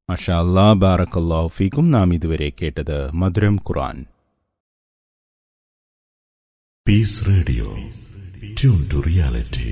മഷാ അല്ലാ ബാറക്കല്ലാഹു ഫീക്കും നാം ഇതുവരെ കേട്ടത് മധുരം ഖുർആൻ peace radio tune to reality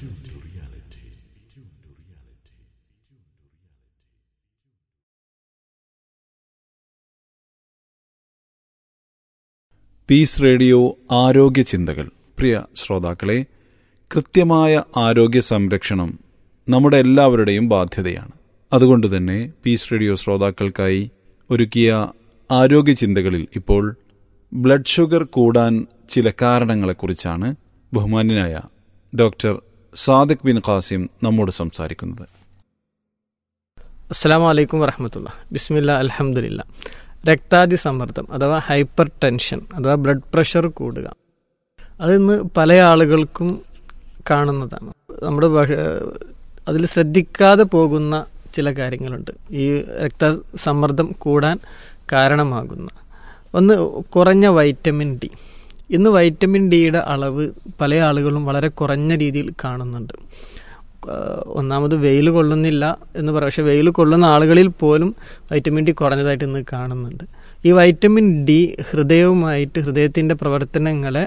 peace radio ആരോഗ്യ ചിന്തകൾ പ്രിയ ശ്രോതാക്കളെ കൃത്യമായ ആരോഗ്യ സംരക്ഷണം നമ്മുടെ എല്ലാവരുടെയും ബാധ്യതയാണ് അതുകൊണ്ട് തന്നെ പീസ് റേഡിയോ ശ്രോതാക്കൾക്കായി ഒരുക്കിയ ആരോഗ്യ ചിന്തകളിൽ ഇപ്പോൾ ബ്ലഡ് ഷുഗർ കൂടാൻ ചില കാരണങ്ങളെക്കുറിച്ചാണ് ബഹുമാന്യനായ ഡോക്ടർ സാദിഖ് ബിൻ ഖാസിം നമ്മോട് സംസാരിക്കുന്നത് അസ്സാം വലൈക്കും വറഹമത്തുള്ള ബിസ്മില്ല അലഹമുല്ല രക്താതി സമ്മർദ്ദം അഥവാ ഹൈപ്പർ ടെൻഷൻ അഥവാ ബ്ലഡ് പ്രഷർ കൂടുക അത് ഇന്ന് പല ആളുകൾക്കും കാണുന്നതാണ് നമ്മുടെ അതിൽ ശ്രദ്ധിക്കാതെ പോകുന്ന ചില കാര്യങ്ങളുണ്ട് ഈ രക്തസമ്മർദ്ദം കൂടാൻ കാരണമാകുന്ന ഒന്ന് കുറഞ്ഞ വൈറ്റമിൻ ഡി ഇന്ന് വൈറ്റമിൻ ഡിയുടെ അളവ് പല ആളുകളും വളരെ കുറഞ്ഞ രീതിയിൽ കാണുന്നുണ്ട് ഒന്നാമത് വെയിൽ കൊള്ളുന്നില്ല എന്ന് പറയാം പക്ഷേ വെയിൽ കൊള്ളുന്ന ആളുകളിൽ പോലും വൈറ്റമിൻ ഡി കുറഞ്ഞതായിട്ട് ഇന്ന് കാണുന്നുണ്ട് ഈ വൈറ്റമിൻ ഡി ഹൃദയവുമായിട്ട് ഹൃദയത്തിൻ്റെ പ്രവർത്തനങ്ങളെ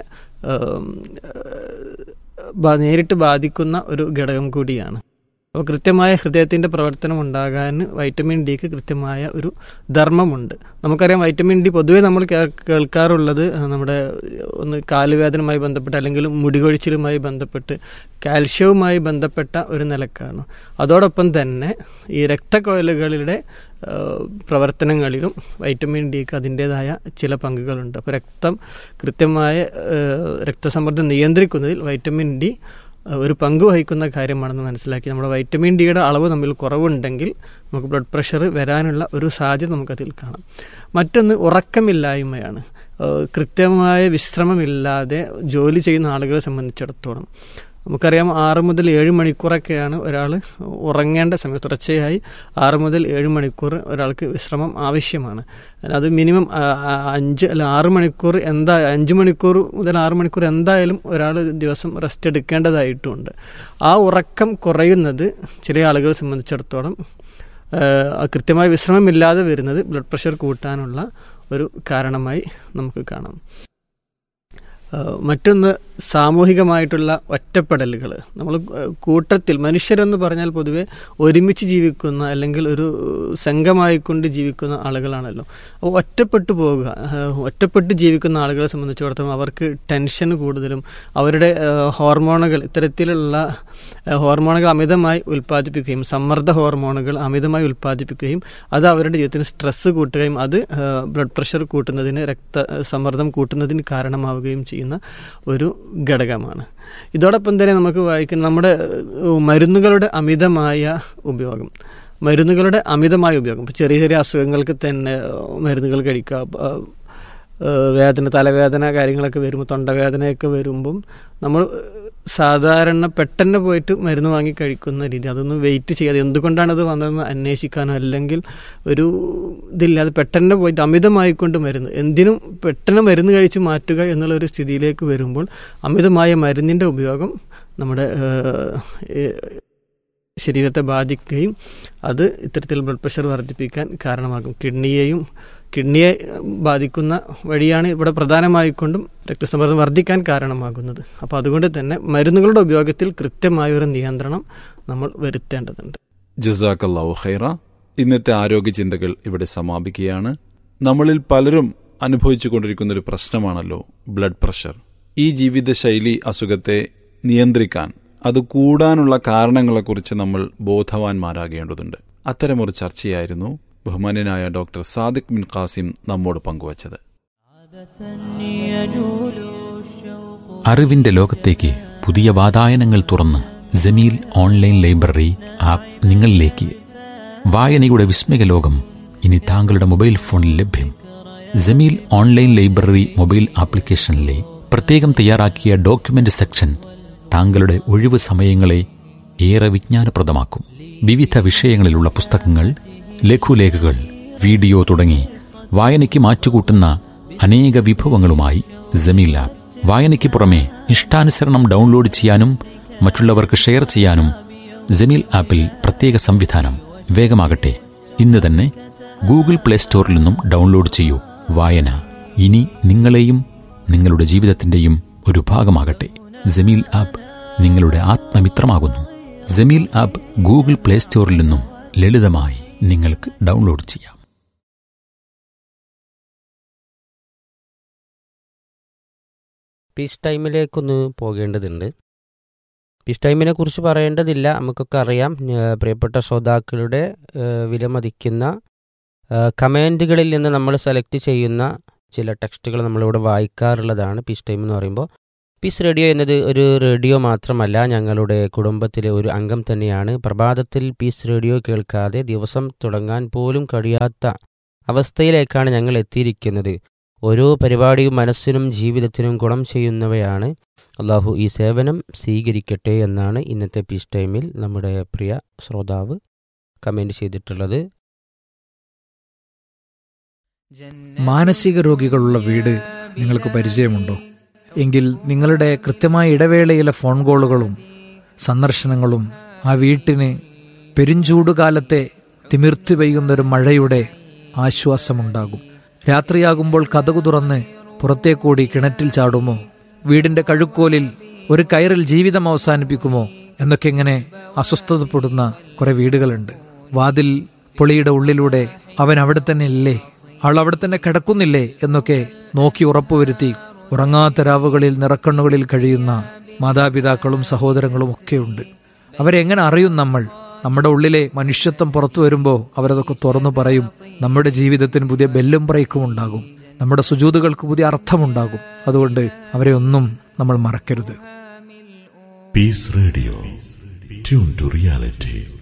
നേരിട്ട് ബാധിക്കുന്ന ഒരു ഘടകം കൂടിയാണ് അപ്പോൾ കൃത്യമായ ഹൃദയത്തിൻ്റെ പ്രവർത്തനം ഉണ്ടാകാൻ വൈറ്റമിൻ ഡിക്ക് കൃത്യമായ ഒരു ധർമ്മമുണ്ട് നമുക്കറിയാം വൈറ്റമിൻ ഡി പൊതുവെ നമ്മൾ കേൾക്കാറുള്ളത് നമ്മുടെ ഒന്ന് കാലുവേദനയുമായി ബന്ധപ്പെട്ട് അല്ലെങ്കിൽ മുടികൊഴിച്ചിലുമായി ബന്ധപ്പെട്ട് കാൽഷ്യവുമായി ബന്ധപ്പെട്ട ഒരു നിലക്കാണ് അതോടൊപ്പം തന്നെ ഈ രക്തക്കൊയലുകളുടെ പ്രവർത്തനങ്ങളിലും വൈറ്റമിൻ ഡിക്ക് അതിൻ്റേതായ ചില പങ്കുകളുണ്ട് അപ്പോൾ രക്തം കൃത്യമായ രക്തസമ്മർദ്ദം നിയന്ത്രിക്കുന്നതിൽ വൈറ്റമിൻ ഡി ഒരു പങ്ക് വഹിക്കുന്ന കാര്യമാണെന്ന് മനസ്സിലാക്കി നമ്മുടെ വൈറ്റമിൻ ഡിയുടെ അളവ് തമ്മിൽ കുറവുണ്ടെങ്കിൽ നമുക്ക് ബ്ലഡ് പ്രഷർ വരാനുള്ള ഒരു സാധ്യത നമുക്കതിൽ കാണാം മറ്റൊന്ന് ഉറക്കമില്ലായ്മയാണ് കൃത്യമായ വിശ്രമമില്ലാതെ ജോലി ചെയ്യുന്ന ആളുകളെ സംബന്ധിച്ചിടത്തോളം നമുക്കറിയാം ആറ് മുതൽ ഏഴ് മണിക്കൂറൊക്കെയാണ് ഒരാൾ ഉറങ്ങേണ്ട സമയം തുടർച്ചയായി ആറ് മുതൽ ഏഴ് മണിക്കൂർ ഒരാൾക്ക് വിശ്രമം ആവശ്യമാണ് അത് മിനിമം അഞ്ച് അല്ല ആറ് മണിക്കൂർ എന്താ അഞ്ച് മണിക്കൂർ മുതൽ ആറ് മണിക്കൂർ എന്തായാലും ഒരാൾ ദിവസം റെസ്റ്റ് എടുക്കേണ്ടതായിട്ടുമുണ്ട് ആ ഉറക്കം കുറയുന്നത് ചില ആളുകളെ സംബന്ധിച്ചിടത്തോളം കൃത്യമായ വിശ്രമമില്ലാതെ വരുന്നത് ബ്ലഡ് പ്രഷർ കൂട്ടാനുള്ള ഒരു കാരണമായി നമുക്ക് കാണാം മറ്റൊന്ന് സാമൂഹികമായിട്ടുള്ള ഒറ്റപ്പെടലുകൾ നമ്മൾ കൂട്ടത്തിൽ മനുഷ്യരെന്ന് പറഞ്ഞാൽ പൊതുവെ ഒരുമിച്ച് ജീവിക്കുന്ന അല്ലെങ്കിൽ ഒരു സംഘമായിക്കൊണ്ട് ജീവിക്കുന്ന ആളുകളാണല്ലോ അപ്പോൾ ഒറ്റപ്പെട്ടു പോവുക ഒറ്റപ്പെട്ട് ജീവിക്കുന്ന ആളുകളെ സംബന്ധിച്ചിടത്തോളം അവർക്ക് ടെൻഷൻ കൂടുതലും അവരുടെ ഹോർമോണുകൾ ഇത്തരത്തിലുള്ള ഹോർമോണുകൾ അമിതമായി ഉൽപ്പാദിപ്പിക്കുകയും സമ്മർദ്ദ ഹോർമോണുകൾ അമിതമായി ഉൽപ്പാദിപ്പിക്കുകയും അത് അവരുടെ ജീവിതത്തിന് സ്ട്രെസ്സ് കൂട്ടുകയും അത് ബ്ലഡ് പ്രഷർ കൂട്ടുന്നതിന് രക്ത സമ്മർദ്ദം കൂട്ടുന്നതിന് കാരണമാവുകയും ചെയ്യും ചെയ്യുന്ന ഒരു ഘടകമാണ് ഇതോടൊപ്പം തന്നെ നമുക്ക് വായിക്കുന്ന നമ്മുടെ മരുന്നുകളുടെ അമിതമായ ഉപയോഗം മരുന്നുകളുടെ അമിതമായ ഉപയോഗം ഇപ്പോൾ ചെറിയ ചെറിയ അസുഖങ്ങൾക്ക് തന്നെ മരുന്നുകൾ കഴിക്കുക വേദന തലവേദന കാര്യങ്ങളൊക്കെ വരുമ്പോൾ തൊണ്ടവേദനയൊക്കെ വരുമ്പം നമ്മൾ സാധാരണ പെട്ടെന്ന് പോയിട്ട് മരുന്ന് വാങ്ങി കഴിക്കുന്ന രീതി അതൊന്നും വെയിറ്റ് ചെയ്യാതെ എന്തുകൊണ്ടാണ് അത് വന്നതെന്ന് അന്വേഷിക്കാനോ അല്ലെങ്കിൽ ഒരു ഇതില്ലാതെ പെട്ടെന്ന് പോയിട്ട് അമിതമായിക്കൊണ്ട് മരുന്ന് എന്തിനും പെട്ടെന്ന് മരുന്ന് കഴിച്ച് മാറ്റുക എന്നുള്ള ഒരു സ്ഥിതിയിലേക്ക് വരുമ്പോൾ അമിതമായ മരുന്നിൻ്റെ ഉപയോഗം നമ്മുടെ ശരീരത്തെ ബാധിക്കുകയും അത് ഇത്തരത്തിൽ ബ്ലഡ് പ്രഷർ വർദ്ധിപ്പിക്കാൻ കാരണമാകും കിഡ്നിയെയും കിഡ്നിയെ ബാധിക്കുന്ന വഴിയാണ് ഇവിടെ പ്രധാനമായിക്കൊണ്ടും രക്തസമ്മർദ്ദം വർദ്ധിക്കാൻ കാരണമാകുന്നത് അപ്പോൾ അതുകൊണ്ട് തന്നെ മരുന്നുകളുടെ ഉപയോഗത്തിൽ കൃത്യമായ ഒരു നിയന്ത്രണം നമ്മൾ വരുത്തേണ്ടതുണ്ട് ജസാക്കല്ലാവു ഖൈറ ഇന്നത്തെ ആരോഗ്യ ചിന്തകൾ ഇവിടെ സമാപിക്കുകയാണ് നമ്മളിൽ പലരും അനുഭവിച്ചു കൊണ്ടിരിക്കുന്ന ഒരു പ്രശ്നമാണല്ലോ ബ്ലഡ് പ്രഷർ ഈ ജീവിതശൈലി അസുഖത്തെ നിയന്ത്രിക്കാൻ അത് കൂടാനുള്ള കാരണങ്ങളെക്കുറിച്ച് നമ്മൾ ബോധവാന്മാരാകേണ്ടതുണ്ട് അത്തരമൊരു ചർച്ചയായിരുന്നു ബഹുമാന്യനായ ഡോക്ടർ സാദിഖ് ബിൻ ഖാസിം നമ്മോട് പങ്കുവച്ചത് അറിവിന്റെ ലോകത്തേക്ക് പുതിയ വാതായനങ്ങൾ തുറന്ന് ജമീൽ ഓൺലൈൻ ലൈബ്രറി ആപ്പ് നിങ്ങളിലേക്ക് വായനയുടെ വിസ്മയ ലോകം ഇനി താങ്കളുടെ മൊബൈൽ ഫോണിൽ ലഭ്യം ജമീൽ ഓൺലൈൻ ലൈബ്രറി മൊബൈൽ ആപ്ലിക്കേഷനിലെ പ്രത്യേകം തയ്യാറാക്കിയ ഡോക്യുമെന്റ് സെക്ഷൻ താങ്കളുടെ ഒഴിവ് സമയങ്ങളെ ഏറെ വിജ്ഞാനപ്രദമാക്കും വിവിധ വിഷയങ്ങളിലുള്ള പുസ്തകങ്ങൾ ലഘുലേഖകൾ വീഡിയോ തുടങ്ങി വായനയ്ക്ക് മാറ്റുകൂട്ടുന്ന അനേക വിഭവങ്ങളുമായി ജമീൽ ആപ്പ് വായനയ്ക്ക് പുറമെ ഇഷ്ടാനുസരണം ഡൗൺലോഡ് ചെയ്യാനും മറ്റുള്ളവർക്ക് ഷെയർ ചെയ്യാനും ജമീൽ ആപ്പിൽ പ്രത്യേക സംവിധാനം വേഗമാകട്ടെ ഇന്ന് തന്നെ ഗൂഗിൾ പ്ലേ സ്റ്റോറിൽ നിന്നും ഡൗൺലോഡ് ചെയ്യൂ വായന ഇനി നിങ്ങളെയും നിങ്ങളുടെ ജീവിതത്തിന്റെയും ഒരു ഭാഗമാകട്ടെ ജമീൽ ആപ്പ് നിങ്ങളുടെ ആത്മമിത്രമാകുന്നു ജമീൽ ആപ്പ് ഗൂഗിൾ പ്ലേ സ്റ്റോറിൽ നിന്നും ലളിതമായി നിങ്ങൾക്ക് ഡൗൺലോഡ് ചെയ്യാം പീസ് ടൈമിലേക്കൊന്ന് പോകേണ്ടതുണ്ട് പീസ് ടൈമിനെ കുറിച്ച് പറയേണ്ടതില്ല നമുക്കൊക്കെ അറിയാം ഏഹ് പ്രിയപ്പെട്ട ശ്രോതാക്കളുടെ ഏഹ് വിലമതിക്കുന്ന ഏഹ് കമൻറ്റുകളിൽ നിന്ന് നമ്മൾ സെലക്ട് ചെയ്യുന്ന ചില ടെക്സ്റ്റുകൾ നമ്മളിവിടെ വായിക്കാറുള്ളതാണ് പീസ് ടൈം എന്ന് പറയുമ്പോൾ പീസ് റേഡിയോ എന്നത് ഒരു റേഡിയോ മാത്രമല്ല ഞങ്ങളുടെ കുടുംബത്തിലെ ഒരു അംഗം തന്നെയാണ് പ്രഭാതത്തിൽ പീസ് റേഡിയോ കേൾക്കാതെ ദിവസം തുടങ്ങാൻ പോലും കഴിയാത്ത അവസ്ഥയിലേക്കാണ് ഞങ്ങൾ എത്തിയിരിക്കുന്നത് ഓരോ പരിപാടിയും മനസ്സിനും ജീവിതത്തിനും ഗുണം ചെയ്യുന്നവയാണ് അള്ളാഹു ഈ സേവനം സ്വീകരിക്കട്ടെ എന്നാണ് ഇന്നത്തെ പീസ് ടൈമിൽ നമ്മുടെ പ്രിയ ശ്രോതാവ് കമൻറ്റ് ചെയ്തിട്ടുള്ളത് മാനസിക രോഗികളുള്ള വീട് നിങ്ങൾക്ക് പരിചയമുണ്ടോ എങ്കിൽ നിങ്ങളുടെ കൃത്യമായ ഇടവേളയിലെ ഫോൺ കോളുകളും സന്ദർശനങ്ങളും ആ വീട്ടിന് പെരുംചൂടുകാലത്തെ തിമിർത്തി പെയ്യുന്നൊരു മഴയുടെ ആശ്വാസമുണ്ടാകും രാത്രിയാകുമ്പോൾ കഥകു തുറന്ന് പുറത്തേക്കൂടി കിണറ്റിൽ ചാടുമോ വീടിന്റെ കഴുക്കോലിൽ ഒരു കയറിൽ ജീവിതം അവസാനിപ്പിക്കുമോ എന്നൊക്കെ ഇങ്ങനെ അസ്വസ്ഥതപ്പെടുന്ന കുറെ വീടുകളുണ്ട് വാതിൽ പൊളിയുടെ ഉള്ളിലൂടെ അവൻ അവിടെ തന്നെ ഇല്ലേ ആൾ അവിടെ തന്നെ കിടക്കുന്നില്ലേ എന്നൊക്കെ നോക്കി ഉറപ്പുവരുത്തി ഉറങ്ങാത്ത രാവുകളിൽ നിറക്കണ്ണുകളിൽ കഴിയുന്ന മാതാപിതാക്കളും സഹോദരങ്ങളും ഒക്കെയുണ്ട് അവരെങ്ങനെ അറിയും നമ്മൾ നമ്മുടെ ഉള്ളിലെ മനുഷ്യത്വം പുറത്തു വരുമ്പോൾ അവരതൊക്കെ തുറന്നു പറയും നമ്മുടെ ജീവിതത്തിന് പുതിയ ബെല്ലും ബ്രേക്കും ഉണ്ടാകും നമ്മുടെ സുജൂതുകൾക്ക് പുതിയ അർത്ഥമുണ്ടാകും അതുകൊണ്ട് അവരെ ഒന്നും നമ്മൾ മറക്കരുത് Peace Radio. Tune to reality.